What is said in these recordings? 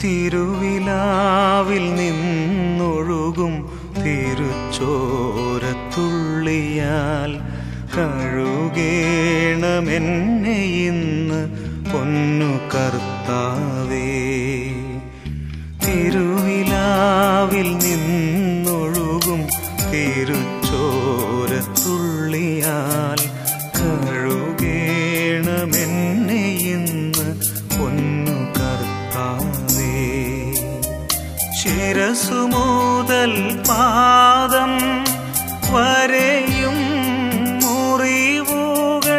തിരുവിലാവിൽ നിന്നൊഴുകും തിരുച്ചോരത്തുള്ളിയാൽ കഴുകേണമെന്നെ ഇന്ന് പൊന്നു കർത്താവേ തിരുവിലാവിൽ നിന്നൊഴുകും തിരുച്ചോരത്തുള്ളിയാൽ കഴുകേണമെന്നെ ഇന്ന് പൊന്നു കർത്താവേ ശിരസു മുതൽ പാദം വരെയും മുറിവുകൾ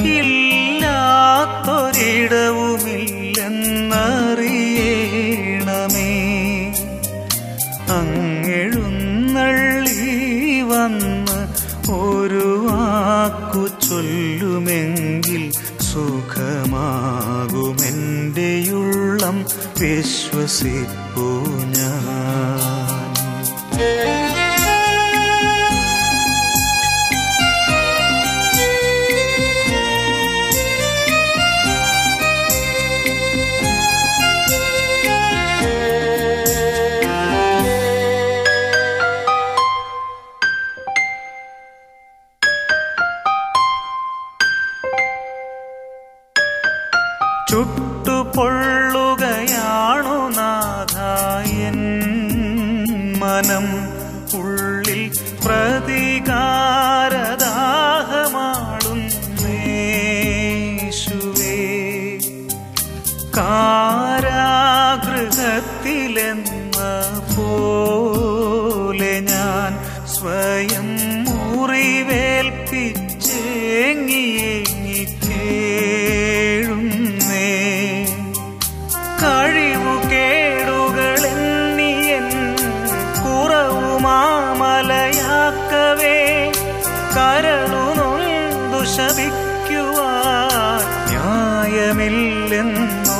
ഇല്ലാത്തൊരിടവുമില്ലെന്നറിയണമേ അങ്ങെഴുന്നള്ളി വന്ന് ഒരു വാക്കു ചൊല്ലുമെങ്കിൽ സുഖമാകുമെൻ്റെയുള്ളം വിശ്വസിപ്പൂ ഞാൻ ചുട്ടുപൊള്ളുകയാണു നാഥായൻ മനം ഉള്ളിൽ പ്രതികാരദാഹമാളുന്നേശുവേ കാരാഗൃഹത്തിലെന്ന പോലെ ഞാൻ സ്വയം മുറിവേൽപ്പിച്ചേങ്ങിയേങ്ങി കേഴുന്നേ കഴിവു കേടുകളെന്നിയൻ കുറവുമാമലയാക്കവേ കരളു നൊന്തു ശപിക്കുവാൻ ന്യായമില്ലെന്നോ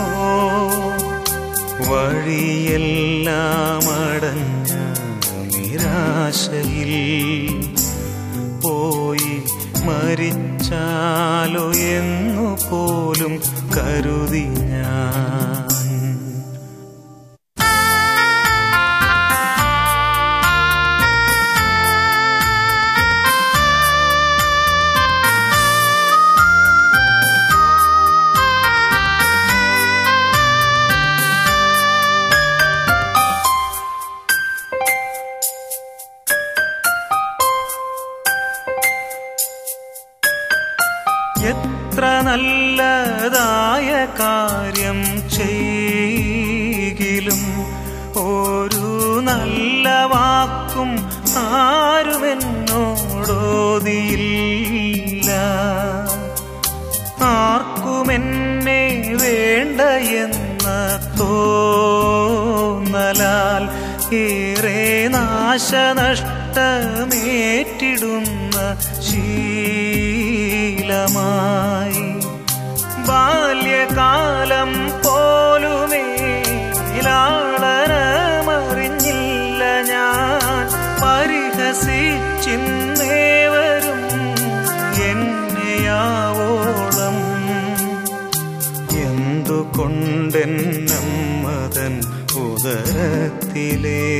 വഴിയെല്ലാം അടഞ്ഞ നിരാശയിൽ പോയി മരിച്ചാലോ എന്നു പോലും കരുതി ഞാൻ എത്ര നല്ലതായ കാര്യം ചെയ്കിലും ഒരു നല്ല വാക്കും ആരുമെന്നോടോതിയില്ല ആർക്കുമെന്നെ വേണ്ട എന്ന തോന്നലാൽ ഏറെ നാശനഷ്ടമേറ്റിടുന്ന ശീലമായി ബാല്യകാലം പോലുമേ ലാളനമറിഞ്ഞില്ല ഞാൻ പരിഹസിച്ചിന്നേവരും എന്നെയാവോളം എന്തുകൊണ്ടെന്നമ്മതൻ ഉദരത്തിലേ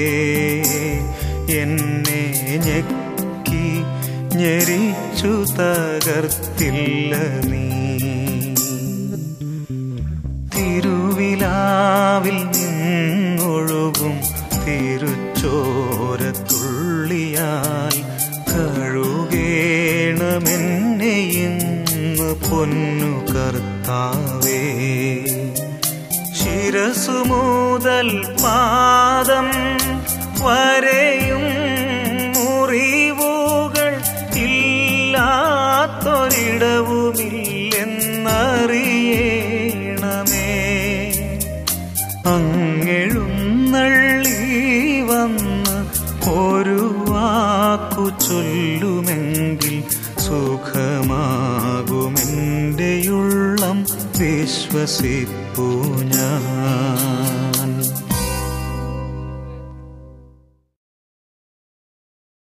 എന്നെ ഞെക്കി ഞെരിച്ചു തകർത്തില്ല നീ തിരുവിലാവിൽ നിന്നൊഴുകും തിരുച്ചോരത്തുള്ളിയാൽ കഴുകേണമെന്നെ ഇന്ന് പൊന്നു കർത്താവേ ശിരസു മുതൽ പാദം വരെയും മുറിവുകൾ ഇല്ലാത്തൊരിടവുമില്ലെന്നറിയണമേ അങ്ങെഴുന്നള്ളി വന്ന് ഒരു വാക്കു ചൊല്ലുമെങ്കിൽ സുഖമാകുമെൻ്റെയുള്ളം വിശ്വസിപ്പൂ ഞാൻ